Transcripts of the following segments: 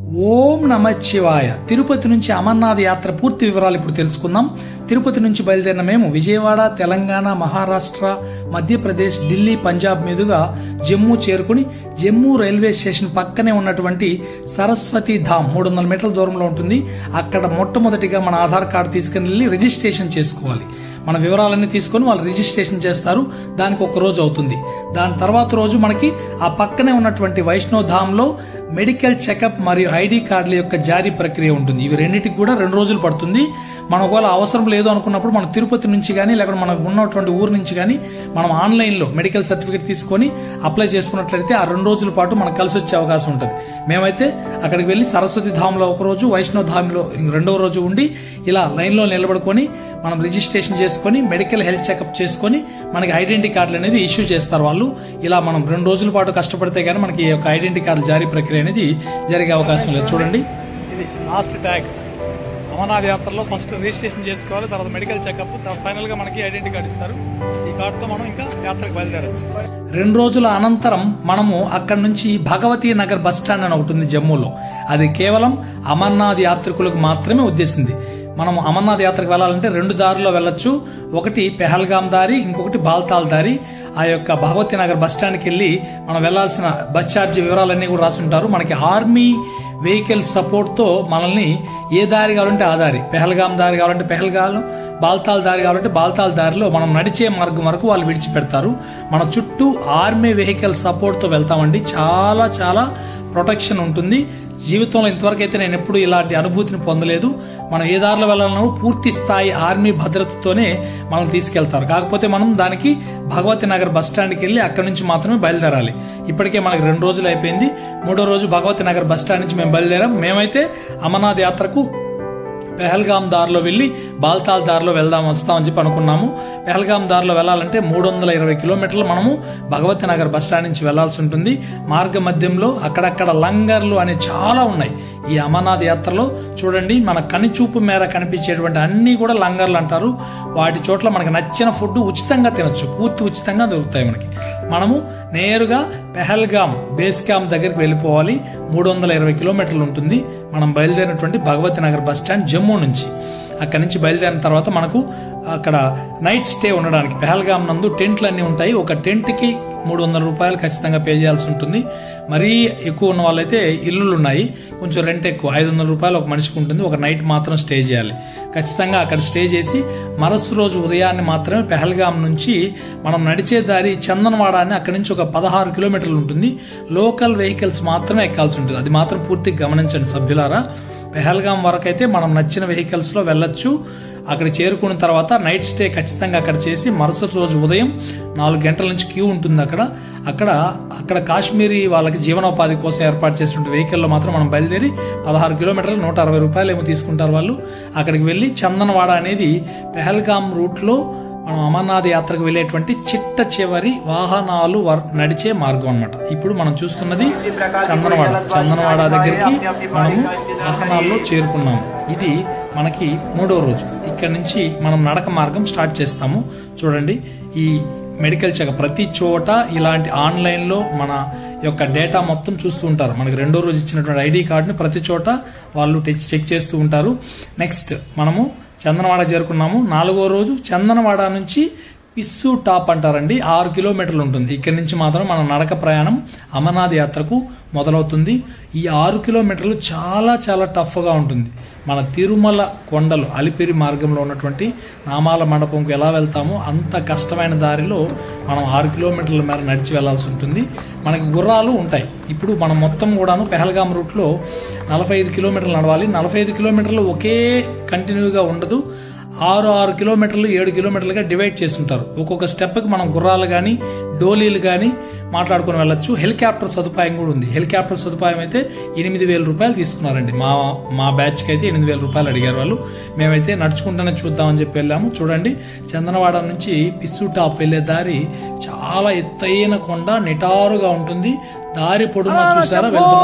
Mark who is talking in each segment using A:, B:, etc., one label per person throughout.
A: ఓం నమ శివాయ తిరుపతి నుంచి అమర్నాథ్ యాత్ర పూర్తి వివరాలు ఇప్పుడు తెలుసుకుందాం తిరుపతి నుంచి బయలుదేరిన మేము విజయవాడ తెలంగాణ మహారాష్ట్ర మధ్యప్రదేశ్ ఢిల్లీ పంజాబ్ మీదుగా జమ్మూ చేరుకుని జమ్మూ రైల్వే స్టేషన్ పక్కనే ఉన్నటువంటి సరస్వతి ధామ్ మూడు వందల మీటర్ల దూరంలో ఉంటుంది అక్కడ మొట్టమొదటిగా మన ఆధార్ కార్డు తీసుకుని వెళ్ళి రిజిస్ట్రేషన్ చేసుకోవాలి మన వివరాలన్నీ తీసుకొని వాళ్ళు రిజిస్ట్రేషన్ చేస్తారు దానికి ఒక రోజు అవుతుంది దాని తర్వాత రోజు మనకి ఆ పక్కనే ఉన్నటువంటి వైష్ణవ్ ధామ్ లో మెడికల్ చెకప్ మరియు ఐడి కార్డుల యొక్క జారీ ప్రక్రియ ఉంటుంది ఇవి రెండింటికి కూడా రెండు రోజులు పడుతుంది మనం ఒకవేళ అవసరం లేదు అనుకున్నప్పుడు మనం తిరుపతి నుంచి కానీ లేకపోతే మనకు ఉన్నటువంటి ఊరు నుంచి కానీ మనం ఆన్లైన్ లో మెడికల్ సర్టిఫికేట్ తీసుకొని అప్లై చేసుకున్నట్లయితే ఆ రెండు రోజుల పాటు మనకు కలిసి వచ్చే అవకాశం ఉంటుంది మేమైతే అక్కడికి వెళ్లి సరస్వతి ధామ్ లో ఒక రోజు వైష్ణవ్ ధామ్ లో రెండవ రోజు ఉండి ఇలా లైన్ లో నిలబడుకొని మనం రిజిస్ట్రేషన్ చేసుకొని మెడికల్ హెల్త్ చెకప్ చేసుకొని మనకి ఐడెంటిటీ కార్డులు అనేది ఇష్యూ చేస్తారు వాళ్ళు ఇలా మనం రెండు రోజుల పాటు కష్టపడితే గానీ మనకి ఈ యొక్క ఐడెంటిటీ కార్డు జారీ ప్రక్రియ అనేది జరిగే అవకాశం లేదు చూడండి ఇది లాస్ట్ ట్యాగ్ అమర్నాథ్ యాత్రలో ఫస్ట్ రిజిస్ట్రేషన్ చేసుకోవాలి తర్వాత మెడికల్ చెకప్ ఫైనల్ గా మనకి ఐడెంటిటీ కార్డు ఇస్తారు ఈ కార్డుతో మనం ఇంకా యాత్రకు బయలుదేరచ్చు రెండు రోజుల అనంతరం మనము అక్కడి నుంచి భగవతీ నగర్ బస్ స్టాండ్ అని ఒకటి ఉంది జమ్మూలో అది కేవలం అమర్నాథ్ యాత్రికులకు మాత్రమే ఉద్దేశింది మనం అమర్నాథ్ యాత్రకు వెళ్ళాలంటే రెండు దారిలో వెళ్ళొచ్చు ఒకటి పెహల్గాం దారి ఇంకొకటి బాల్తాల్ దారి ఆ యొక్క భగవతి నగర్ బస్ స్టాండ్కి వెళ్ళి మనం వెళ్లాల్సిన బస్ ఛార్జ్ వివరాలన్నీ కూడా రాసుంటారు మనకి ఆర్మీ వెహికల్ సపోర్ట్ తో మనల్ని ఏ దారి కావాలంటే ఆ దారి పెహల్గాం దారి కావాలంటే పెహల్గాం బాల్తాల్ దారి కావాలంటే బాల్తాల్ దారిలో మనం నడిచే మార్గం వరకు వాళ్ళు విడిచిపెడతారు మన చుట్టూ ఆర్మీ వెహికల్ సపోర్ట్ తో వెళ్తామండి చాలా చాలా ప్రొటెక్షన్ ఉంటుంది జీవితంలో ఇంతవరకు అయితే నేను ఎప్పుడు ఇలాంటి అనుభూతిని పొందలేదు మనం ఏ దారిలో వెళ్ళాలన్నా పూర్తి స్థాయి ఆర్మీ భద్రతతోనే మనం తీసుకెళ్తారు కాకపోతే మనం దానికి భగవతి నగర్ బస్ స్టాండ్కి వెళ్ళి అక్కడి నుంచి మాత్రమే బయలుదేరాలి ఇప్పటికే మనకి రెండు రోజులు అయిపోయింది మూడో రోజు భగవతి నగర్ బస్ స్టాండ్ నుంచి మేము బయలుదేరాం మేమైతే అమర్నాథ్ యాత్రకు పెహల్గాం దారిలో వెళ్లి బాల్తాల్ దారిలో వెళ్దాం వస్తామని చెప్పి అనుకున్నాము పెహల్గాం దారిలో వెళ్లాలంటే మూడు వందల ఇరవై కిలోమీటర్లు మనము భగవతి నగర్ బస్ స్టాండ్ నుంచి వెళ్లాల్సి ఉంటుంది మార్గ మధ్యంలో అక్కడక్కడ లంగర్లు అనే చాలా ఉన్నాయి ఈ అమర్నాథ్ యాత్రలో చూడండి మన కనిచూపు మేర కనిపించేటువంటి అన్ని కూడా లంగర్లు అంటారు వాటి చోట్ల మనకు నచ్చిన ఫుడ్ ఉచితంగా తినొచ్చు పూర్తి ఉచితంగా దొరుకుతాయి మనకి మనము నేరుగా పెహల్గాం బేస్ క్యాంప్ దగ్గరికి వెళ్ళిపోవాలి మూడు వందల ఇరవై కిలోమీటర్లు ఉంటుంది మనం బయలుదేరినటువంటి భగవతి నగర్ బస్ స్టాండ్ జమ్మూ నుంచి అక్కడి నుంచి బయలుదేరిన తర్వాత మనకు అక్కడ నైట్ స్టే ఉండడానికి పెహల్గాం నందు టెంట్లు అన్ని ఉంటాయి ఒక టెంట్ కి మూడు వందల రూపాయలు ఖచ్చితంగా పే చేయాల్సి ఉంటుంది మరీ ఎక్కువ ఉన్న వాళ్ళైతే ఇల్లులు ఉన్నాయి కొంచెం రెంట్ ఎక్కువ ఐదు వందల రూపాయలు ఒక మనిషికి ఉంటుంది ఒక నైట్ మాత్రం స్టే చేయాలి ఖచ్చితంగా అక్కడ స్టే చేసి మరుసటి రోజు ఉదయాన్నే మాత్రమే పెహల్గాం నుంచి మనం నడిచే దారి చందనవాడ అని అక్కడి నుంచి ఒక పదహారు కిలోమీటర్లు ఉంటుంది లోకల్ వెహికల్స్ మాత్రమే ఎక్కాల్సి ఉంటుంది అది మాత్రం పూర్తిగా గమనించండి సభ్యులారా పెహల్గాం వరకు అయితే మనం నచ్చిన వెహికల్స్ లో వెళ్ళొచ్చు అక్కడ చేరుకున్న తర్వాత నైట్ స్టే ఖచ్చితంగా అక్కడ చేసి మరుసటి రోజు ఉదయం నాలుగు గంటల నుంచి క్యూ ఉంటుంది అక్కడ అక్కడ అక్కడ కాశ్మీరీ వాళ్ళకి జీవనోపాధి కోసం ఏర్పాటు చేసినటువంటి వెహికల్లో మాత్రం మనం బయలుదేరి పదహారు కిలోమీటర్లు నూట అరవై రూపాయలు ఏమో తీసుకుంటారు వాళ్ళు అక్కడికి వెళ్లి చందనవాడ అనేది పెహల్గాం రూట్ లో మనం అమర్నాథ్ యాత్రకు వెళ్ళేటువంటి చిట్ట చివరి వాహనాలు వర్- నడిచే మార్గం అన్నమాట ఇప్పుడు మనం చూస్తున్నది చందనవాడ చందనవాడ దగ్గరికి మనము వాహనాల్లో చేరుకున్నాము ఇది మనకి మూడో రోజు ఇక్కడ నుంచి మనం నడక మార్గం స్టార్ట్ చేస్తాము చూడండి ఈ మెడికల్ చెక్ ప్రతి చోట ఇలాంటి ఆన్లైన్ లో మన యొక్క డేటా మొత్తం చూస్తూ ఉంటారు మనకి రెండో రోజు ఇచ్చినటువంటి ఐడి కార్డుని ప్రతి చోట వాళ్ళు టెచ్ చెక్ చేస్తూ ఉంటారు నెక్స్ట్ మనము చందనవాడ చేరుకున్నాము నాలుగో రోజు చందనవాడ నుంచి పిస్సు టాప్ అంటారండి ఆరు కిలోమీటర్లు ఉంటుంది ఇక్కడి నుంచి మాత్రం మన నడక ప్రయాణం అమర్నాథ్ యాత్రకు మొదలవుతుంది ఈ ఆరు కిలోమీటర్లు చాలా చాలా టఫ్ గా ఉంటుంది మన తిరుమల కొండలు అలిపిరి మార్గంలో ఉన్నటువంటి నామాల మండపంకు ఎలా వెళ్తామో అంత కష్టమైన దారిలో మనం ఆరు కిలోమీటర్ల మేర నడిచి వెళ్లాల్సి ఉంటుంది మనకి గుర్రాలు ఉంటాయి ఇప్పుడు మనం మొత్తం కూడాను పెహల్గాం రూట్లో నలభై ఐదు కిలోమీటర్లు నడవాలి నలభై ఐదు కిలోమీటర్లు ఒకే కంటిన్యూగా ఉండదు ఆరు ఆరు కిలోమీటర్లు ఏడు కిలోమీటర్లుగా డివైడ్ చేస్తుంటారు ఒక్కొక్క స్టెప్కి మనం గుర్రాలు కానీ డోలీలు కానీ మాట్లాడుకుని వెళ్ళొచ్చు హెలికాప్టర్ సదుపాయం కూడా ఉంది హెలికాప్టర్ సదుపాయం అయితే ఎనిమిది వేల రూపాయలు తీసుకున్నారండి మా మా బ్యాచ్కి అయితే ఎనిమిది వేల రూపాయలు అడిగారు వాళ్ళు మేమైతే నడుచుకుంటూనే చూద్దామని చెప్పి వెళ్ళాము చూడండి చందనవాడ నుంచి పిస్సు టాప్ వెళ్లే దారి చాలా ఎత్తైన కొండ నిటారుగా ఉంటుంది దారి పొడున చూసారా వెళ్తున్న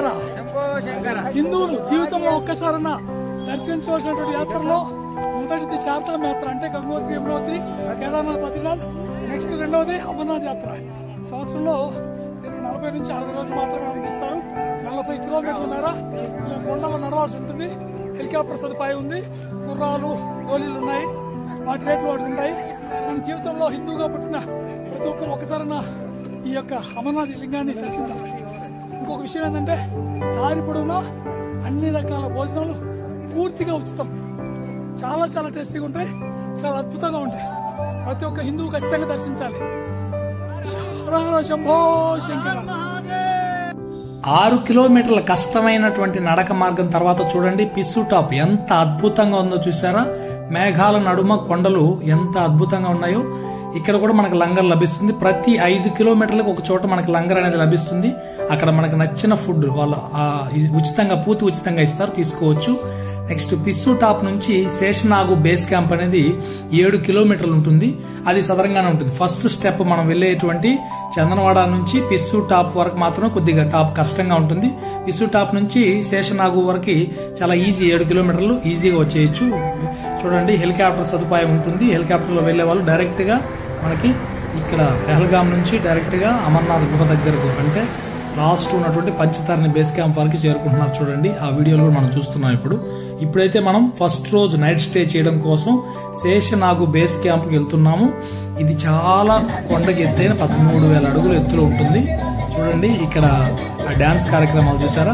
A: వాళ్ళు
B: హిందువులు జీవితంలో ఒక్కసారన్నా దర్శించవలసినటువంటి యాత్రలో మొదటిది చార్ధామ్ యాత్ర అంటే గంగోత్రి యమునోత్రి కేదార్నాథ్ బద్రీనాథ్ నెక్స్ట్ రెండవది అమర్నాథ్ యాత్ర సంవత్సరంలో దీనికి నలభై నుంచి అరవై రోజులు మాత్రమే అనుమతిస్తారు నెల నలభై కిలోమీటర్ల మేర ఇలా కొండలో నడవాల్సి ఉంటుంది హెలికాప్టర్ సదుపాయం ఉంది గుర్రాలు గోళీలు ఉన్నాయి వాటి రేట్లు వాటి ఉంటాయి మన జీవితంలో హిందూగా పుట్టిన ప్రతి ఒక్కరు ఒకసారైనా ఈ యొక్క అమర్నాథ్ లింగాన్ని దర్శించాలి ఇంకొక విషయం ఏంటంటే దారి పొడవునా అన్ని రకాల భోజనాలు పూర్తిగా ఉచితం చాలా చాలా టేస్టీగా ఉంటాయి చాలా అద్భుతంగా ఉంటాయి ప్రతి ఒక్క హిందువు ఖచ్చితంగా దర్శించాలి హర హర శంభో శంకర
A: ఆరు కిలోమీటర్ల కష్టమైనటువంటి నడక మార్గం తర్వాత చూడండి పిస్సు టాప్ ఎంత అద్భుతంగా ఉందో చూసారా మేఘాల నడుమ కొండలు ఎంత అద్భుతంగా ఉన్నాయో ఇక్కడ కూడా మనకు లంగర్ లభిస్తుంది ప్రతి ఐదు కిలోమీటర్లకు ఒక చోట మనకు లంగర్ అనేది లభిస్తుంది అక్కడ మనకు నచ్చిన ఫుడ్ వాళ్ళు ఆ, ఇది ఉచితంగా పూర్తి ఉచితంగా ఇస్తారు తీసుకోవచ్చు నెక్స్ట్ పిస్సు టాప్ నుంచి శేషనాగు బేస్ క్యాంప్ అనేది ఏడు కిలోమీటర్లు ఉంటుంది అది సదరంగానే ఉంటుంది ఫస్ట్ స్టెప్ మనం వెళ్ళేటువంటి చందనవాడ నుంచి పిస్సు టాప్ వరకు మాత్రం కొద్దిగా టాప్ కష్టంగా ఉంటుంది పిస్సు టాప్ నుంచి శేషనాగు వరకు చాలా ఈజీ ఏడు కిలోమీటర్లు ఈజీగా వచ్చేయచ్చు చూడండి హెలికాప్టర్ సదుపాయం ఉంటుంది హెలికాప్టర్ లో వెళ్లే వాళ్ళు డైరెక్ట్ గా మనకి ఇక్కడ పెహల్గాం నుంచి డైరెక్ట్ గా అమర్నాథ్ గుహ దగ్గరకు అంటే లాస్ట్ ఉన్నటువంటి పంచతారిని బేస్ క్యాంప్ వరకు చేరుకుంటున్నారు చూడండి ఆ వీడియోలు కూడా మనం చూస్తున్నాం ఇప్పుడు ఇప్పుడైతే మనం ఫస్ట్ రోజు నైట్ స్టే చేయడం కోసం శేషనాగు బేస్ క్యాంప్ కి వెళ్తున్నాము ఇది చాలా కొండకి ఎత్తైన పదమూడు వేల అడుగుల ఎత్తులో ఉంటుంది చూడండి ఇక్కడ ఆ డాన్స్ కార్యక్రమాలు చూసారా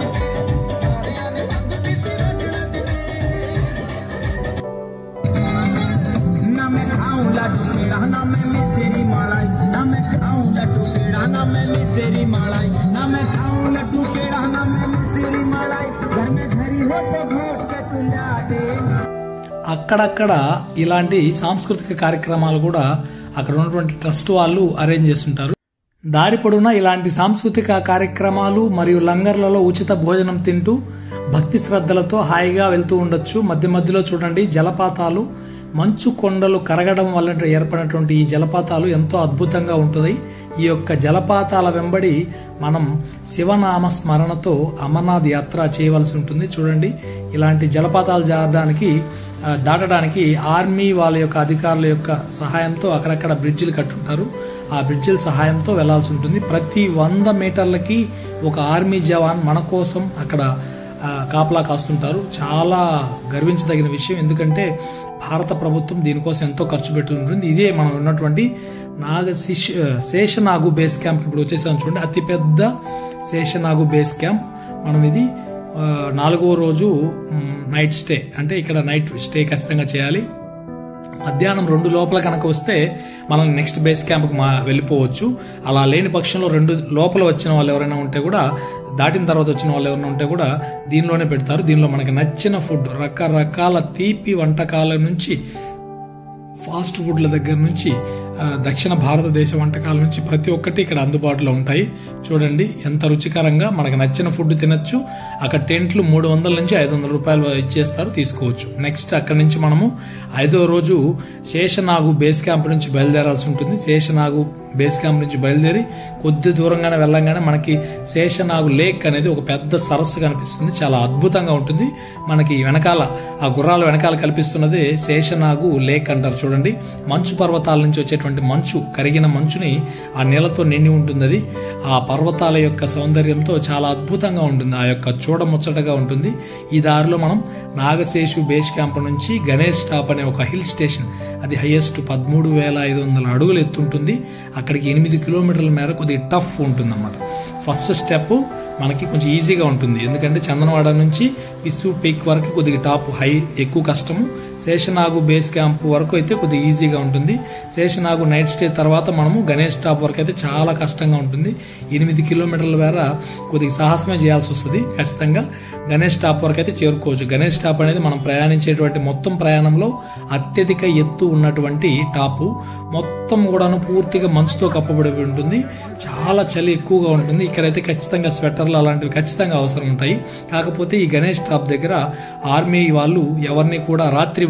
C: ना मैं खाऊं लड्डू पेड़ा ना मैं मिसेरी मलाई ना मैं खाऊं लड्डू पेड़ा ना मैं मिसेरी मलाई ना मैं खाऊं लड्डू पेड़ा ना मैं मिसेरी मलाई घर में घरी हो तो घोट के तू ला देना
A: అక్కడక్కడ ఇలాంటి సాంస్కృతిక కార్యక్రమాలు కూడా అక్కడ ఉన్నటువంటి ట్రస్ట్ వాళ్ళు అరేంజ్ చేస్తుంటారు దారి పొడవునా ఇలాంటి సాంస్కృతిక కార్యక్రమాలు మరియు లంగర్లలో ఉచిత భోజనం తింటూ భక్తి శ్రద్ధలతో హాయిగా వెళ్తూ ఉండొచ్చు మధ్య మధ్యలో చూడండి జలపాతాలు మంచు కొండలు కరగడం వల్ల ఏర్పడినటువంటి ఈ జలపాతాలు ఎంతో అద్భుతంగా ఉంటుంది ఈ యొక్క జలపాతాల వెంబడి మనం శివనామ స్మరణతో అమర్నాథ్ యాత్ర చేయవలసి ఉంటుంది చూడండి ఇలాంటి జలపాతాలు జారడానికి ఆ, దాటడానికి ఆర్మీ వాళ్ళ యొక్క అధికారుల యొక్క సహాయంతో అక్కడక్కడ బ్రిడ్జిలు కట్టుంటారు ఆ బ్రిడ్జిల సహాయంతో వెళ్లాల్సి ఉంటుంది ప్రతి వంద మీటర్లకి ఒక ఆర్మీ జవాన్ మన కోసం అక్కడ ఆ, కాపలా కాస్తుంటారు చాలా గర్వించదగిన విషయం ఎందుకంటే భారత ప్రభుత్వం దీనికోసం ఎంతో ఖర్చు పెట్టి ఉంటుంది ఇదే మనం ఉన్నటువంటి నాగ శిష్ శేషనాగు బేస్ క్యాంప్ ఇప్పుడు వచ్చేసాం చూడండి అతిపెద్ద శేషనాగు బేస్ క్యాంప్ మనం ఇది ఆ, నాలుగో రోజు మ్, నైట్ స్టే అంటే ఇక్కడ నైట్ స్టే ఖచ్చితంగా చేయాలి మధ్యాహ్నం రెండు లోపల కనుక వస్తే మనం నెక్స్ట్ బేస్ క్యాంప్ మా వెళ్ళిపోవచ్చు అలా లేని పక్షంలో రెండు లోపల వచ్చిన వాళ్ళు ఎవరైనా ఉంటే కూడా దాటిన తర్వాత వచ్చిన వాళ్ళు ఎవరైనా ఉంటే కూడా దీనిలోనే పెడతారు దీనిలో మనకి నచ్చిన ఫుడ్ రకరకాల తీపి వంటకాల నుంచి ఫాస్ట్ ఫుడ్ల దగ్గర నుంచి ఆ, దక్షిణ భారతదేశ వంటకాల నుంచి ప్రతి ఒక్కటి ఇక్కడ అందుబాటులో ఉంటాయి చూడండి ఎంత రుచికరంగా మనకు నచ్చిన ఫుడ్ తినొచ్చు అక్కడ టెంట్లు మూడు వందల నుంచి ఐదు వందల రూపాయలు ఇచ్చేస్తారు తీసుకోవచ్చు నెక్స్ట్ అక్కడ నుంచి మనము ఐదో రోజు శేషనాగు బేస్ క్యాంప్ నుంచి బయలుదేరాల్సి ఉంటుంది శేషనాగు బేస్ క్యాంప్ నుంచి బయలుదేరి కొద్ది దూరంగానే వెళ్ళంగానే మనకి శేషనాగు లేక్ అనేది ఒక పెద్ద సరస్సు కనిపిస్తుంది చాలా అద్భుతంగా ఉంటుంది మనకి వెనకాల ఆ గుర్రాల వెనకాల కల్పిస్తున్నది శేషనాగు లేక్ అంటారు చూడండి మంచు పర్వతాల నుంచి వచ్చేటువంటి మంచు కరిగిన మంచుని ఆ నీళ్లతో నిండి ఉంటుంది అది ఆ పర్వతాల యొక్క సౌందర్యంతో చాలా అద్భుతంగా ఉంటుంది ఆ యొక్క చూడముచ్చటగా ఉంటుంది ఈ దారిలో మనం నాగశేషు బేస్ క్యాంప్ నుంచి గణేష్ టాప్ అనే ఒక హిల్ స్టేషన్ అది హైయెస్ట్ పదమూడు వేల ఐదు వందల అడుగులు ఎత్తుంటుంది అక్కడికి ఎనిమిది కిలోమీటర్ల మేర కొద్దిగా టఫ్ ఉంటుంది ఫస్ట్ స్టెప్ మనకి కొంచెం ఈజీగా ఉంటుంది ఎందుకంటే చందనవాడ నుంచి పిస్సు పీక్ వరకు కొద్దిగా టాప్ హై ఎక్కువ కష్టము శేషనాగు బేస్ క్యాంప్ వరకు అయితే కొద్దిగా ఈజీగా ఉంటుంది శేషనాగు నైట్ స్టే తర్వాత మనము గణేష్ టాప్ వరకు అయితే చాలా కష్టంగా ఉంటుంది ఎనిమిది కిలోమీటర్ల మేర కొద్దిగా సాహసమే చేయాల్సి వస్తుంది ఖచ్చితంగా గణేష్ టాప్ వరకు అయితే చేరుకోవచ్చు గణేష్ టాప్ అనేది మనం ప్రయాణించేటువంటి మొత్తం ప్రయాణంలో అత్యధిక ఎత్తు ఉన్నటువంటి టాపు మొత్తం కూడాను పూర్తిగా మంచుతో కప్పబడి ఉంటుంది చాలా చలి ఎక్కువగా ఉంటుంది ఇక్కడైతే ఖచ్చితంగా స్వెటర్లు అలాంటివి ఖచ్చితంగా అవసరం ఉంటాయి కాకపోతే ఈ గణేష్ టాప్ దగ్గర ఆర్మీ వాళ్ళు ఎవరిని కూడా రాత్రి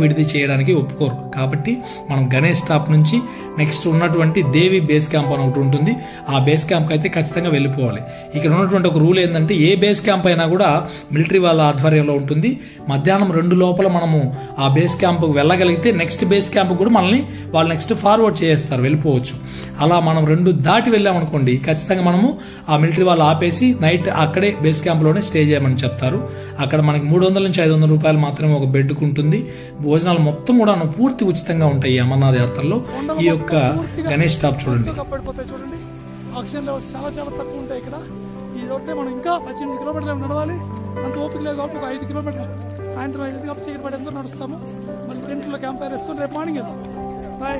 A: విడిది చేయడానికి ఒప్పుకోరు కాబట్టి మనం గణేష్ స్టాప్ నుంచి నెక్స్ట్ ఉన్నటువంటి దేవి బేస్ క్యాంప్ అని ఒకటి ఉంటుంది ఆ బేస్ క్యాంప్ అయితే ఖచ్చితంగా వెళ్ళిపోవాలి ఇక్కడ ఉన్నటువంటి ఒక రూల్ ఏంటంటే ఏ బేస్ క్యాంప్ అయినా కూడా మిలిటరీ వాళ్ళ ఆధ్వర్యంలో ఉంటుంది మధ్యాహ్నం రెండు లోపల మనము ఆ బేస్ క్యాంప్ వెళ్ళగలిగితే నెక్స్ట్ బేస్ క్యాంప్ కూడా మనల్ని వాళ్ళు నెక్స్ట్ ఫార్వర్డ్ చేస్తారు వెళ్ళిపోవచ్చు అలా మనం రెండు దాటి వెళ్ళామనుకోండి ఖచ్చితంగా మనము ఆ మిలిటరీ వాళ్ళు ఆపేసి నైట్ అక్కడే బేస్ క్యాంప్ లోనే స్టే చేయమని చెప్తారు అక్కడ మనకి మూడు వందల నుంచి ఐదు వందల రూపాయలు మాత్రమే ఒక బెడ్కు ఉంటుంది భోజనాలు మొత్తం కూడా పూర్తి ఉచితంగా ఉంటాయి ఈ అమర్నాథ్ యాత్రలో ఈ యొక్క గణేష్ స్టాప్ చూడండి
B: పడిపోతాయి చూడండి ఆక్సిజన్ లెవెల్స్ చాలా చాలా తక్కువ ఉంటాయి ఇక్కడ ఈ రోడ్డే మనం ఇంకా పద్దెనిమిది కిలోమీటర్లు నడవాలి అంత ఓపిక లేదు కాబట్టి ఒక ఐదు కిలోమీటర్లు సాయంత్రం ఐదు కాబట్టి చీకటి పడి ఎంతో నడుస్తాము మళ్ళీ టెంట్లో క్యాంప్ ఫైర్ వేసుకొని రేపు మార్నింగ్ వెళ్దాం బాయ్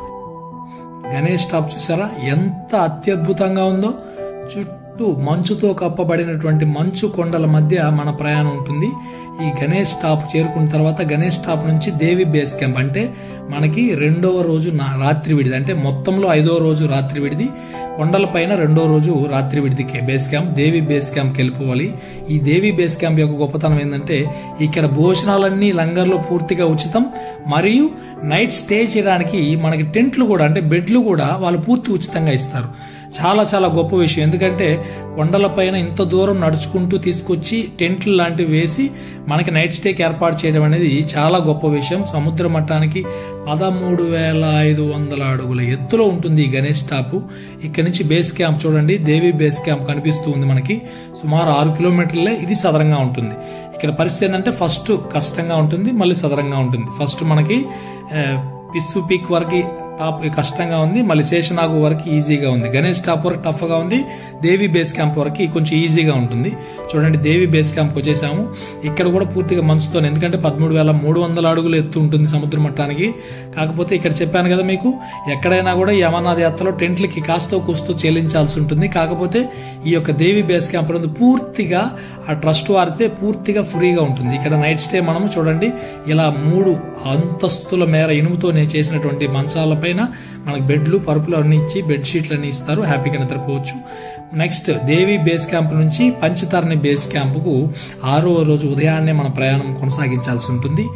A: గణేష్ స్టాప్ చూసారా ఎంత అత్యద్భుతంగా ఉందో చుట్టూ మంచుతో కప్పబడినటువంటి మంచు కొండల మధ్య మన ప్రయాణం ఉంటుంది ఈ గణేష్ స్టాప్ చేరుకున్న తర్వాత గణేష్ స్టాప్ నుంచి దేవి బేస్ క్యాంప్ అంటే మనకి రెండవ రోజు నా- రాత్రి విడిది అంటే మొత్తంలో ఐదవ రోజు రాత్రి విడిది కొండలపైన రెండో రోజు రాత్రి విడిది కే- బేస్ క్యాంప్ దేవి బేస్ క్యాంప్కి వెళ్ళిపోవాలి ఈ దేవి బేస్ క్యాంప్ యొక్క గొప్పతనం ఏంటంటే ఇక్కడ భోజనాలన్నీ లంగర్లో పూర్తిగా ఉచితం మరియు నైట్ స్టే చేయడానికి మనకి టెంట్లు కూడా అంటే బెడ్లు కూడా వాళ్ళు పూర్తి ఉచితంగా ఇస్తారు చాలా చాలా గొప్ప విషయం ఎందుకంటే కొండలపైన ఇంత దూరం నడుచుకుంటూ తీసుకొచ్చి టెంట్లు లాంటివి వేసి మనకి నైట్ స్టేకి ఏర్పాటు చేయడం అనేది చాలా గొప్ప విషయం సముద్ర మట్టానికి పదమూడు వేల ఐదు వందల అడుగుల ఎత్తులో ఉంటుంది ఈ గణేష్ టాపు ఇక్కడ నుంచి బేస్ క్యాంప్ చూడండి దేవి బేస్ క్యాంప్ కనిపిస్తూ ఉంది మనకి సుమారు ఆరు కిలోమీటర్లే ఇది సదరంగా ఉంటుంది ఇక్కడ పరిస్థితి ఏంటంటే ఫస్ట్ కష్టంగా ఉంటుంది మళ్ళీ సదరంగా ఉంటుంది ఫస్ట్ మనకి ఆ, పిస్సు పీక్ వరకు టాప్ కష్టంగా ఉంది మళ్ళీ శేషనాగు వరకు ఈజీగా ఉంది గణేష్ టాప్ వరకు టఫ్ గా ఉంది దేవి బేస్ క్యాంప్ వరకు కొంచెం ఈజీగా ఉంటుంది చూడండి దేవి బేస్ క్యాంప్ వచ్చేసాము ఇక్కడ కూడా పూర్తిగా మంచుతో ఎందుకంటే పదమూడు వేల మూడు వందల అడుగులు ఎత్తు ఉంటుంది సముద్ర మట్టానికి కాకపోతే ఇక్కడ చెప్పాను కదా మీకు ఎక్కడైనా కూడా ఈ అమర్నాథ్ యాత్రలో టెంట్లకి కాస్తో కూస్తూ చెల్లించాల్సి ఉంటుంది కాకపోతే ఈ యొక్క దేవి బేస్ క్యాంప్ అనేది పూర్తిగా ఆ ట్రస్ట్ వారితే పూర్తిగా ఫ్రీగా ఉంటుంది ఇక్కడ నైట్ స్టే మనము చూడండి ఇలా మూడు అంతస్తుల మేర ఇనుముతోనే చేసినటువంటి మంచాల పైన మనకి బెడ్లు పరుపులు అన్ని ఇచ్చి బెడ్ షీట్లు అన్ని ఇస్తారు హ్యాపీగా నిద్రపోవచ్చు నెక్స్ట్ దేవి బేస్ క్యాంప్ నుంచి పంచతరణి బేస్ క్యాంపుకు ఆరో రోజు ఉదయాన్నే మన ప్రయాణం కొనసాగించాల్సి ఉంటుంది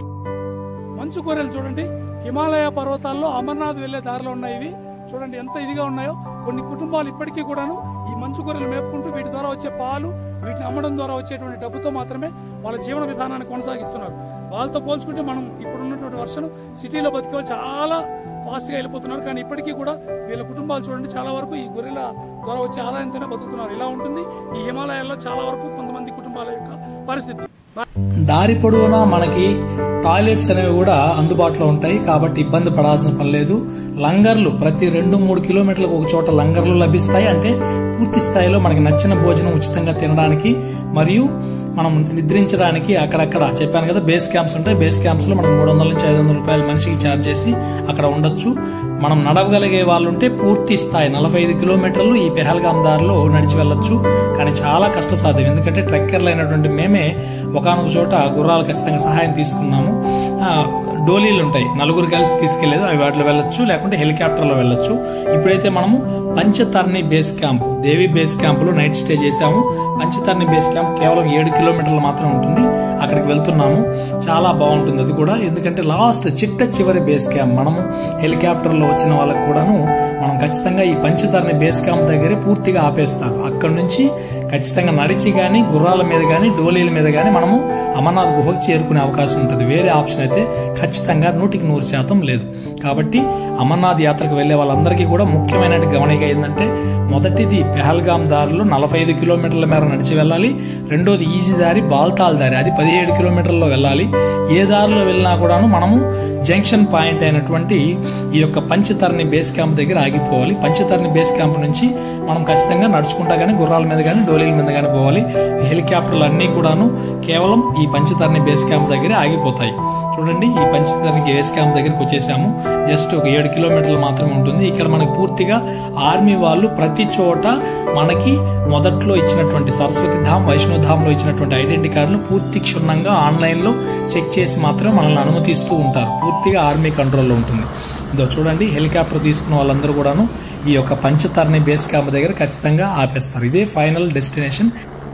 B: మంచు కూరలు చూడండి హిమాలయ పర్వతాల్లో అమర్నాథ్ వెళ్లే దారిలో ఉన్నాయి ఇవి చూడండి ఎంత ఇదిగా ఉన్నాయో కొన్ని కుటుంబాలు ఇప్పటికీ కూడాను ఈ మంచు కూరలు మేపుకుంటూ వీటి ద్వారా వచ్చే పాలు వీటిని అమ్మడం ద్వారా వచ్చేటువంటి డబ్బుతో మాత్రమే వాళ్ళ జీవన విధానాన్ని కొనసాగిస్తున్నారు వాళ్ళతో పోల్చుకుంటే మనం ఇప్పుడు ఉన్నటువంటి వర్షం సిటీలో బతికే వాళ్ళు చాలా ఫాస్ట్ గా వెళ్ళిపోతున్నారు కానీ ఇప్పటికీ కూడా వీళ్ళ కుటుంబాలు చూడండి చాలా వరకు ఈ గొర్రెల ద్వారా వచ్చే ఆదాయంతోనే బతుకుతున్నారు ఇలా ఉంటుంది ఈ హిమాలయాల్లో చాలా వరకు కొంతమంది కుటుంబాల యొక్క పరిస్థితి
A: దారి పొడవునా మనకి టాయిలెట్స్ అనేవి కూడా అందుబాటులో ఉంటాయి కాబట్టి ఇబ్బంది పడాల్సిన పని లేదు లంగర్లు ప్రతి రెండు మూడు కిలోమీటర్లకు ఒక చోట లంగర్లు లభిస్తాయి అంటే పూర్తి స్థాయిలో మనకి నచ్చిన భోజనం ఉచితంగా తినడానికి మరియు మనం నిద్రించడానికి అక్కడక్కడ చెప్పాను కదా బేస్ క్యాంప్స్ ఉంటాయి బేస్ క్యాంప్స్ లో మనం మూడు వందల నుంచి ఐదు వందల రూపాయలు మనిషికి ఛార్జ్ చేసి అక్కడ ఉండొచ్చు మనం నడవగలిగే వాళ్ళు ఉంటే పూర్తి స్థాయి నలభై ఐదు కిలోమీటర్లు ఈ పెహల్గాం దారిలో నడిచి వెళ్ళొచ్చు కానీ చాలా కష్టసాధ్యం ఎందుకంటే ట్రెక్కర్లు అయినటువంటి మేమే ఒకనొక చోట గుర్రాలు ఖచ్చితంగా సహాయం తీసుకున్నాము ఆ, డోలీలు ఉంటాయి నలుగురు కలిసి తీసుకెళ్లేదు అవి వాటిలో వెళ్ళొచ్చు లేకుంటే హెలికాప్టర్లో వెళ్ళొచ్చు ఇప్పుడైతే మనము Panchatarni base camp Devi base camp లో నైట్ స్టే చేశాము పంచతర్ని బేస్ క్యాంప్ కేవలం ఏడు కిలోమీటర్లు మాత్రం ఉంటుంది అక్కడికి వెళ్తున్నాము చాలా బాగుంటుంది అది కూడా ఎందుకంటే లాస్ట్ చిట్ట చివరి బేస్ క్యాంప్ మనము హెలికాప్టర్ లో వచ్చిన వాళ్ళకి కూడాను మనం ఖచ్చితంగా ఈ పంచతర్ని బేస్ క్యాంప్ దగ్గరే పూర్తిగా ఆపేస్తారు అక్కడ నుంచి ఖచ్చితంగా నడిచి గాని గుర్రాల మీద గాని డోలీల మీద గాని మనము అమర్నాథ్ గుహకు చేరుకునే అవకాశం ఉంటుంది వేరే ఆప్షన్ అయితే ఖచ్చితంగా నూటికి నూరు శాతం లేదు కాబట్టి అమర్నాథ్ యాత్రకు వెళ్లే వాళ్ళందరికీ కూడా ముఖ్యమైన గమనిక ఏంటంటే మొదటిది పెహల్గాం దారిలో నలభై ఐదు కిలోమీటర్ల మేర నడిచి వెళ్ళాలి రెండోది ఈజీ దారి బాల్తాల్ దారి అది పదిహేడు కిలోమీటర్లలో వెళ్ళాలి ఏ దారిలో వెళ్ళినా కూడాను మనము జంక్షన్ పాయింట్ అయినటువంటి ఈ యొక్క పంచతరణి బేస్ క్యాంప్ దగ్గర ఆగిపోవాలి పంచతరణి బేస్ క్యాంప్ నుంచి మనం ఖచ్చితంగా నడుచుకుంటా గానీ గుర్రాల మీద గానీ డోలీల మీద గానీ పోవాలి హెలికాప్టర్లు అన్ని కూడాను కేవలం ఈ పంచతరణి బేస్ క్యాంప్ దగ్గరే ఆగిపోతాయి చూడండి ఈ పంచతరణి బేస్ క్యాంప్ దగ్గరికి వచ్చేసాము జస్ట్ ఒక ఏడు కిలోమీటర్లు మాత్రమే ఉంటుంది ఇక్కడ మనకి పూర్తిగా ఆర్మీ వాళ్ళు ప్రతి చోట మనకి మొదట్లో ఇచ్చినటువంటి సరస్వతి ధామ్ వైష్ణవ్ ధామ్ లో ఇచ్చినటువంటి ఐడెంటిటీ కార్డును పూర్తి క్షుణ్ణంగా ఆన్లైన్ లో చెక్ చేసి మాత్రం మనల్ని అనుమతిస్తూ ఉంటారు పూర్తిగా ఆర్మీ కంట్రోల్లో ఉంటుంది ఇదో చూడండి హెలికాప్టర్ తీసుకున్న వాళ్ళందరూ కూడాను ఈ యొక్క పంచతరణి బేస్ క్యాంప్ దగ్గర ఖచ్చితంగా ఆపేస్తారు ఇదే ఫైనల్ డెస్టినేషన్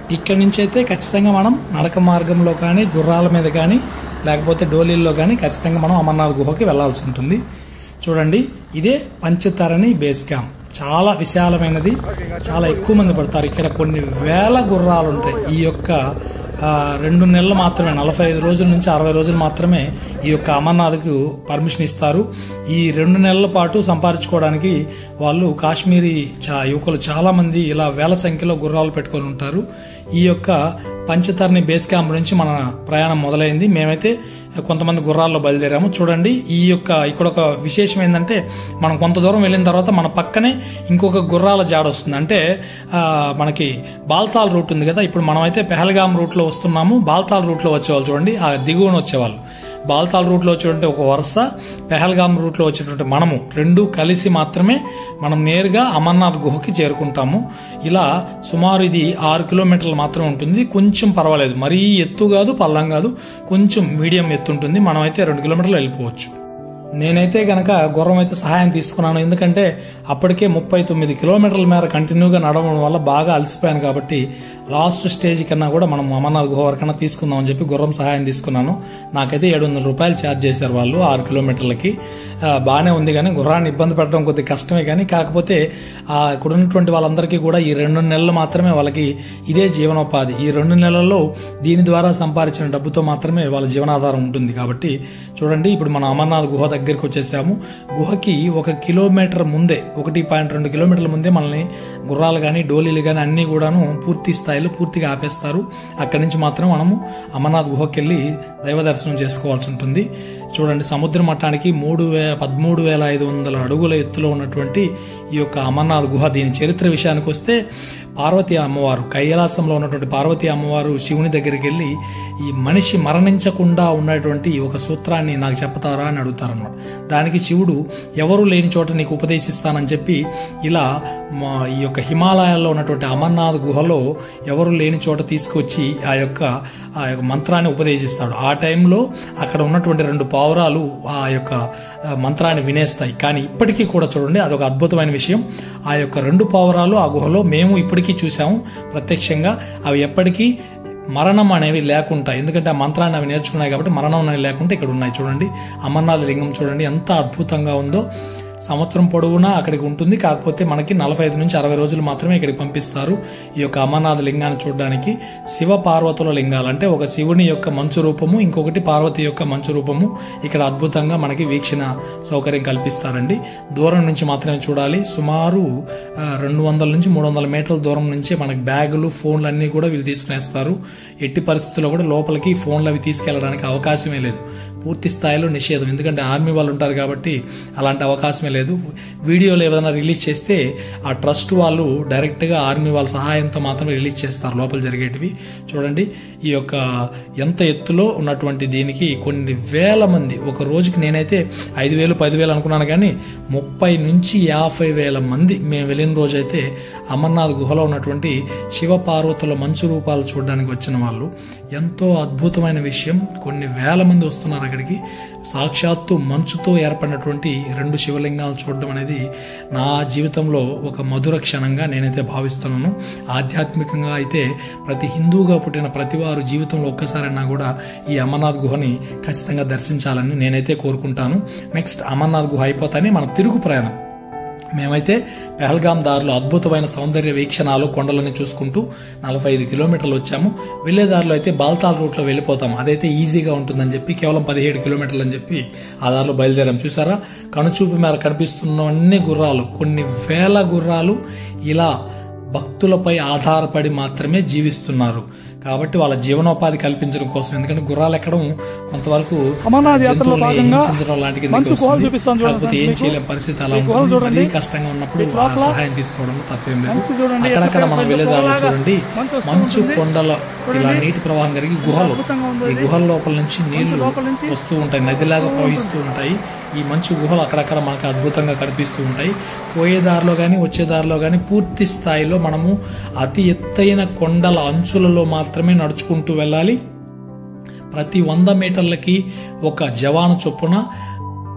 A: ఇక్కడి నుంచి అయితే ఖచ్చితంగా మనం నడక మార్గంలో కానీ గుర్రాల మీద కానీ లేకపోతే డోలీల్లో కానీ ఖచ్చితంగా మనం అమర్నాథ్ గుహకి వెళ్లాల్సి ఉంటుంది చూడండి ఇదే పంచతరణి బేస్ క్యాంప్ చాలా విశాలమైనది చాలా ఎక్కువ మంది పడతారు ఇక్కడ కొన్ని వేల గుర్రాలు ఉంటాయి ఈ యొక్క ఆ, రెండు నెలలు మాత్రమే నలభై ఐదు రోజుల నుంచి అరవై రోజులు మాత్రమే ఈ యొక్క అమర్నాథ్కు పర్మిషన్ ఇస్తారు ఈ రెండు నెలల పాటు సంపాదించుకోవడానికి వాళ్ళు కాశ్మీరీ చా యువకులు చాలా మంది ఇలా వేల సంఖ్యలో గుర్రాలు పెట్టుకొని ఉంటారు ఈ యొక్క పంచతరణి బేస్ క్యాంప్ నుంచి మన ప్రయాణం మొదలైంది మేమైతే కొంతమంది గుర్రాల్లో బయలుదేరాము చూడండి ఈ యొక్క ఇక్కడ ఒక విశేషం ఏంటంటే మనం కొంత దూరం వెళ్ళిన తర్వాత మన పక్కనే ఇంకొక గుర్రాల జాడ వస్తుంది అంటే ఆ, మనకి బాల్తాల్ రూట్ ఉంది కదా ఇప్పుడు మనమైతే పెహల్గాం రూట్లో వస్తున్నాము బాల్తాల్ రూట్లో వచ్చేవాళ్ళు చూడండి ఆ దిగువన వచ్చేవాళ్ళు బాల్తాల్ రూట్లో వచ్చేటువంటి ఒక వరుస పెహల్గాం రూట్లో వచ్చేటువంటి మనము రెండు కలిసి మాత్రమే మనం నేరుగా అమర్నాథ్ గుహకి చేరుకుంటాము ఇలా సుమారు ఇది ఆరు కిలోమీటర్లు మాత్రమే ఉంటుంది కొంచెం పర్వాలేదు మరీ ఎత్తు కాదు పల్లం కాదు కొంచెం మీడియం ఎత్తు ఉంటుంది మనమైతే రెండు కిలోమీటర్లు వెళ్ళిపోవచ్చు నేనైతే గనక గుర్రం అయితే సహాయం తీసుకున్నాను ఎందుకంటే అప్పటికే ముప్పై తొమ్మిది కిలోమీటర్ల మేర కంటిన్యూగా నడవడం వల్ల బాగా అలసిపోయాను కాబట్టి లాస్ట్ స్టేజ్ కన్నా కూడా మనం అమర్నాథ్ గుహ వరకన్నా తీసుకుందాం అని చెప్పి గుర్రం సహాయం తీసుకున్నాను నాకైతే ఏడు వందల రూపాయలు ఛార్జ్ చేశారు వాళ్ళు ఆరు కిలోమీటర్లకి ఆ, బాగానే ఉంది కానీ గుర్రాన్ని ఇబ్బంది పెట్టడం కొద్దిగా కష్టమే కానీ కాకపోతే ఆ, ఇక్కడ ఉన్నటువంటి వాళ్ళందరికీ కూడా ఈ రెండు నెలలు మాత్రమే వాళ్ళకి ఇదే జీవనోపాధి ఈ రెండు నెలల్లో దీని ద్వారా సంపాదించిన డబ్బుతో మాత్రమే వాళ్ళ జీవనాధారం ఉంటుంది కాబట్టి చూడండి ఇప్పుడు మనం అమర్నాథ్ గుహ దగ్గరికి వచ్చేసాము గుహకి ఒక కిలోమీటర్ ముందే ఒకటి పాయింట్ రెండు కిలోమీటర్ల ముందే మనల్ని గుర్రాలు కానీ డోలీలు కానీ అన్ని కూడాను పూర్తి స్థాయిలో పూర్తిగా ఆపేస్తారు అక్కడి నుంచి మాత్రం మనము అమర్నాథ్ గుహకి వెళ్ళి దైవ దర్శనం చేసుకోవాల్సి ఉంటుంది చూడండి సముద్ర మట్టానికి మూడు వే పదమూడు వేల ఐదు వందల అడుగుల ఎత్తులో ఉన్నటువంటి ఈ యొక్క అమర్నాథ్ గుహ దీని చరిత్ర విషయానికి వస్తే పార్వతీ అమ్మవారు కైలాసంలో ఉన్నటువంటి పార్వతీ అమ్మవారు శివుని దగ్గరికి వెళ్ళి ఈ మనిషి మరణించకుండా ఉన్నటువంటి ఒక సూత్రాన్ని నాకు చెప్తారా అని అడుగుతారన్నమాట దానికి శివుడు ఎవరు లేని చోట నీకు ఉపదేశిస్తానని చెప్పి ఇలా మా ఈ యొక్క హిమాలయాల్లో ఉన్నటువంటి అమర్నాథ్ గుహలో ఎవరు లేని చోట తీసుకొచ్చి ఆ యొక్క ఆ యొక్క మంత్రాన్ని ఉపదేశిస్తాడు ఆ టైంలో అక్కడ ఉన్నటువంటి రెండు పావురాలు ఆ యొక్క ఆ, మంత్రాన్ని వినేస్తాయి కానీ ఇప్పటికీ కూడా చూడండి అదొక అద్భుతమైన విషయం ఆ యొక్క రెండు పావురాలు ఆ గుహలో మేము ఇప్పటికీ చూసాము ప్రత్యక్షంగా అవి ఎప్పటికీ మరణం అనేవి లేకుండా ఎందుకంటే ఆ మంత్రాన్ని అవి నేర్చుకున్నాయి కాబట్టి మరణం అనేవి లేకుండా ఇక్కడ ఉన్నాయి చూడండి అమర్నాథ్ లింగం చూడండి ఎంత అద్భుతంగా ఉందో సంవత్సరం పొడవునా అక్కడికి ఉంటుంది కాకపోతే మనకి నలభై ఐదు నుంచి అరవై రోజులు మాత్రమే ఇక్కడికి పంపిస్తారు ఈ యొక్క అమర్నాథ్ లింగాన్ని చూడడానికి శివ పార్వతుల లింగాలు అంటే ఒక శివుని యొక్క మంచు రూపము ఇంకొకటి పార్వతి యొక్క మంచు రూపము ఇక్కడ అద్భుతంగా మనకి వీక్షణ సౌకర్యం కల్పిస్తారండి దూరం నుంచి మాత్రమే చూడాలి సుమారు ఆ, రెండు వందల నుంచి మూడు వందల మీటర్ల దూరం నుంచే మనకి బ్యాగులు ఫోన్లు అన్ని కూడా వీళ్ళు తీసుకునేస్తారు ఎట్టి పరిస్థితుల్లో కూడా లోపలికి ఫోన్లు అవి తీసుకెళ్లడానికి అవకాశమే లేదు పూర్తి స్థాయిలో నిషేధం ఎందుకంటే ఆర్మీ వాళ్ళు ఉంటారు కాబట్టి అలాంటి అవకాశమే లేదు వీడియోలు ఏదైనా రిలీజ్ చేస్తే ఆ ట్రస్ట్ వాళ్ళు డైరెక్ట్ గా ఆర్మీ వాళ్ళ సహాయంతో మాత్రమే రిలీజ్ చేస్తారు లోపల జరిగేటివి చూడండి ఈ యొక్క ఎంత ఎత్తులో ఉన్నటువంటి దీనికి కొన్ని వేల మంది ఒక రోజుకి నేనైతే ఐదు వేలు పదివేలు అనుకున్నాను కానీ ముప్పై నుంచి యాభై వేల మంది మేము వెళ్ళిన రోజైతే అమర్నాథ్ గుహలో ఉన్నటువంటి శివ పార్వతుల మంచు రూపాలు చూడడానికి వచ్చిన వాళ్ళు ఎంతో అద్భుతమైన విషయం కొన్ని వేల మంది వస్తున్నారు అక్కడికి సాక్షాత్తు మంచుతో ఏర్పడినటువంటి రెండు శివలింగాలు చూడడం అనేది నా జీవితంలో ఒక మధుర క్షణంగా నేనైతే భావిస్తున్నాను ఆధ్యాత్మికంగా అయితే ప్రతి హిందూగా పుట్టిన ప్రతి వారు జీవితంలో ఒక్కసారైనా కూడా ఈ అమర్నాథ్ గుహని ఖచ్చితంగా దర్శించాలని నేనైతే కోరుకుంటాను నెక్స్ట్ అమర్నాథ్ గుహ అయిపోతానే మన తిరుగు ప్రయాణం మేమైతే పెహల్గాం దారిలో అద్భుతమైన సౌందర్య వీక్షణాలు కొండలని చూసుకుంటూ నలభై ఐదు కిలోమీటర్లు వచ్చాము వెళ్లే దారిలో అయితే బాల్తాల్ రూట్ లో వెళ్ళిపోతాం అదైతే ఈజీగా ఉంటుందని చెప్పి కేవలం పదిహేడు కిలోమీటర్లు అని చెప్పి ఆ దారిలో బయలుదేరాం చూసారా కనుచూపు మేర కనిపిస్తున్న అన్ని గుర్రాలు కొన్ని వేల గుర్రాలు ఇలా భక్తులపై ఆధారపడి మాత్రమే జీవిస్తున్నారు కాబట్టి వాళ్ళ జీవనోపాధి కల్పించడం కోసం ఎందుకంటే గుర్రాలు ఎక్కడం కొంతవరకు
B: అమర్నాథ్ యాత్రలో
A: జంతువుల్ని
B: భాగంగా
A: హింసించడం లాంటి కిందకి
B: మంచు గుహలు
A: వస్తుంది.
B: చూపిస్తాను చూడండి
A: కాకపోతే ఏం
B: మీకు.
A: చేయలేం పరిస్థితి అలా
B: ఈ గుహలు
A: ఉంటుంది
B: చూడండి.
A: మరీ కష్టంగా ఉన్నప్పుడు
B: ఈ
A: ఆ
B: లోపల
A: సహాయం తీసుకోవడం తప్పేం లేదు
B: మంచు చూడండి,
A: అక్కడక్కడ
B: ఎక్కడ
A: మనం
B: పెద్ద
A: వెళ్ళే దారిలో
B: పొగలాగా
A: చూడండి
B: మంచు వస్తూ
A: మంచు
B: ఉంటుంది.
A: కొండల ఇలా
B: చూడండి.
A: నీటి ప్రవాహం జరిగి గుహలు
B: అద్భుతంగా ఉంది
A: ఈ
B: అది.
A: గుహల లోపల నుంచి నీళ్లు
B: లోపల నుంచి
A: వస్తూ ఉంటాయి నదిలాగా ప్రవహిస్తూ ఉంటాయి ఈ మంచు గుహలు అక్కడక్కడ మనకు అద్భుతంగా కనిపిస్తూ ఉంటాయి పోయే దారిలో కానీ వచ్చే దారిలో కానీ పూర్తి స్థాయిలో మనము అతి ఎత్తైన కొండల అంచులలో మాత్రమే నడుచుకుంటూ వెళ్ళాలి ప్రతి వంద మీటర్లకి ఒక జవాను చొప్పున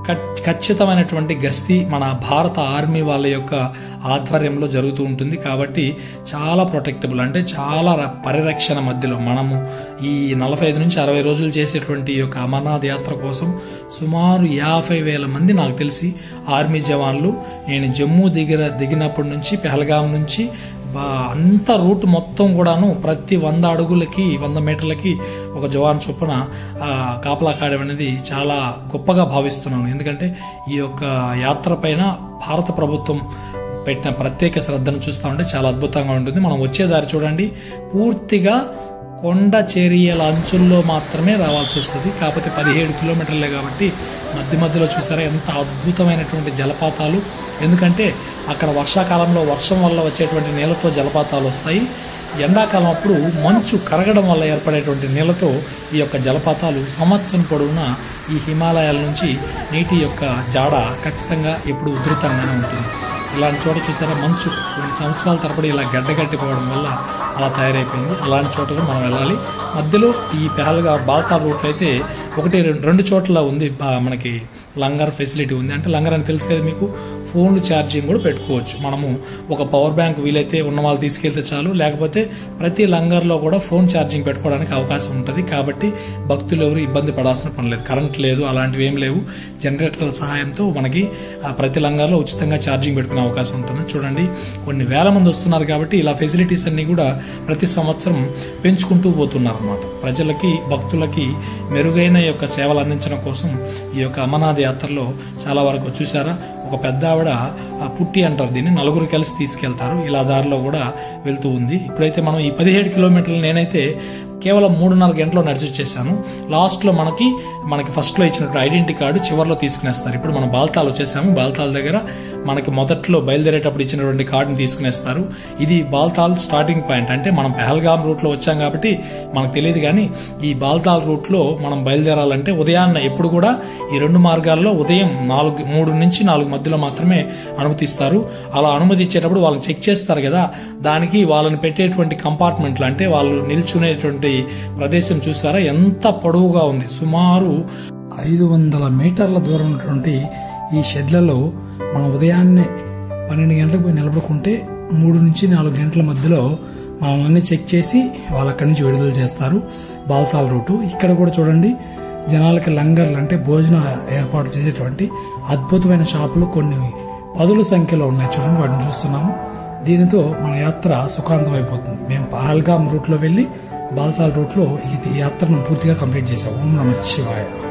A: ఖచ్- ఖచ్చితమైనటువంటి గస్తీ మన భారత ఆర్మీ వాళ్ళ యొక్క ఆధ్వర్యంలో జరుగుతూ ఉంటుంది కాబట్టి చాలా ప్రొటెక్టబుల్ అంటే చాలా ర- పరిరక్షణ మధ్యలో మనము ఈ నలభై ఐదు నుంచి అరవై రోజులు చేసేటువంటి ఈ యొక్క అమర్నాథ్ యాత్ర కోసం సుమారు యాభై వేల మంది నాకు తెలిసి ఆర్మీ జవాన్లు నేను జమ్మూ దిగిన దిగినప్పటి నుంచి పెహల్గాం నుంచి బా అంత రూట్ మొత్తం కూడాను ప్రతి వంద అడుగులకి వంద మీటర్లకి ఒక జవాన్ చొప్పున ఆ, కాపలా కాయడం అనేది చాలా గొప్పగా భావిస్తున్నాను ఎందుకంటే ఈ యొక్క యాత్ర పైన భారత ప్రభుత్వం పెట్టిన ప్రత్యేక శ్రద్ధను చూస్తా ఉంటే చాలా అద్భుతంగా ఉంటుంది మనం వచ్చే దారి చూడండి పూర్తిగా కొండ చేరియల అంచుల్లో మాత్రమే రావాల్సి వస్తుంది కాకపోతే పదిహేడు కిలోమీటర్లే కాబట్టి మధ్య మధ్యలో చూసారా ఎంత అద్భుతమైనటువంటి జలపాతాలు ఎందుకంటే అక్కడ వర్షాకాలంలో వర్షం వల్ల వచ్చేటువంటి నీళ్ళతో జలపాతాలు వస్తాయి ఎండాకాలం అప్పుడు మంచు కరగడం వల్ల ఏర్పడేటువంటి నీళ్ళతో ఈ యొక్క జలపాతాలు సంవత్సరం పొడవునా ఈ హిమాలయాల నుంచి నీటి యొక్క జాడ ఖచ్చితంగా ఎప్పుడు ఉధృతంగానే ఉంటుంది ఇలాంటి చోట చూసారా మంచు కొన్ని సంవత్సరాల తరబడి ఇలా గడ్డగట్టిపోవడం వల్ల అలా తయారైపోయింది అలాంటి చోటకు మనం వెళ్ళాలి మధ్యలో ఈ పెహల్గా బాల్తాల్ రూట్ అయితే ఒకటి రెండు రెండు చోట్ల ఉంది బా- మనకి లంగర్ ఫెసిలిటీ ఉంది అంటే లంగర్ అని తెలుసు కదా మీకు ఫోన్లు ఛార్జింగ్ కూడా పెట్టుకోవచ్చు మనము ఒక పవర్ బ్యాంక్ వీలైతే ఉన్న వాళ్ళు తీసుకెళ్తే చాలు లేకపోతే ప్రతి లంగర్లో కూడా ఫోన్ ఛార్జింగ్ పెట్టుకోవడానికి అవకాశం ఉంటుంది కాబట్టి భక్తులు ఎవరు ఇబ్బంది పడాల్సిన పని లేదు కరెంట్ లేదు అలాంటివి ఏం లేవు జనరేటర్ల సహాయంతో మనకి ఆ ప్రతి లంగాల్లో ఉచితంగా ఛార్జింగ్ పెట్టుకునే అవకాశం ఉంటుంది చూడండి కొన్ని వేల మంది వస్తున్నారు కాబట్టి ఇలా ఫెసిలిటీస్ అన్ని కూడా ప్రతి సంవత్సరం పెంచుకుంటూ పోతున్నారు అనమాట ప్రజలకి భక్తులకి మెరుగైన యొక్క సేవలు అందించడం కోసం ఈ యొక్క అమర్నాథ్ యాత్రలో చాలా వరకు చూసారా ఒక పెద్ద ఆవిడ ఆ పుట్టి అంటారు దీన్ని నలుగురు కలిసి తీసుకెళ్తారు ఇలా దారిలో కూడా వెళ్తూ ఉంది ఇప్పుడైతే మనం ఈ పదిహేడు కిలోమీటర్లు నేనైతే కేవలం మూడున్నర గంటలో నడిచి వచ్చేసాను లాస్ట్ లో మనకి మనకి ఫస్ట్ లో ఇచ్చినట్టు ఐడెంటిటీ కార్డు చివరిలో తీసుకునేస్తారు ఇప్పుడు మనం బాల్తాల్ వచ్చేసాము బాల్తాల్ దగ్గర మనకి మొదట్లో బయలుదేరేటప్పుడు ఇచ్చినటువంటి కార్డుని తీసుకునేస్తారు ఇది బాల్తాల్ స్టార్టింగ్ పాయింట్ అంటే మనం పెహల్గాం రూట్ లో వచ్చాం కాబట్టి మనకు తెలియదు కానీ ఈ బాల్తాల్ రూట్ లో మనం బయలుదేరాలంటే ఉదయాన్నే ఎప్పుడు కూడా ఈ రెండు మార్గాల్లో ఉదయం నాలుగు మూడు నుంచి నాలుగు మధ్యలో మాత్రమే అనుమతిస్తారు అలా అనుమతి ఇచ్చేటప్పుడు వాళ్ళని చెక్ చేస్తారు కదా దానికి వాళ్ళని పెట్టేటువంటి కంపార్ట్మెంట్లు అంటే వాళ్ళు నిల్చునేటువంటి ప్రదేశం చూసారా ఎంత పొడవుగా ఉంది సుమారు
B: ఐదు వందల మీటర్ల దూరం ఉన్నటువంటి ఈ షెడ్లలో మనం ఉదయాన్నే పన్నెండు గంటలకు పోయి నిలబడుకుంటే మూడు నుంచి నాలుగు గంటల మధ్యలో మనల్ని చెక్ చేసి వాళ్ళు అక్కడి నుంచి విడుదల చేస్తారు బాల్సాల్ రూటు ఇక్కడ కూడా చూడండి జనాలకి లంగర్లు అంటే భోజన ఏర్పాటు చేసేటువంటి అద్భుతమైన షాపులు కొన్ని పదుల సంఖ్యలో ఉన్నాయి చూడండి వాటిని చూస్తున్నాము దీనితో మన యాత్ర సుఖాంతం అయిపోతుంది మేము పహల్గామ్ రూట్లో వెళ్ళి బాల్సాల్ రూట్లో ఈ యాత్రను పూర్తిగా కంప్లీట్ చేసాం ఓం నమ శివాయ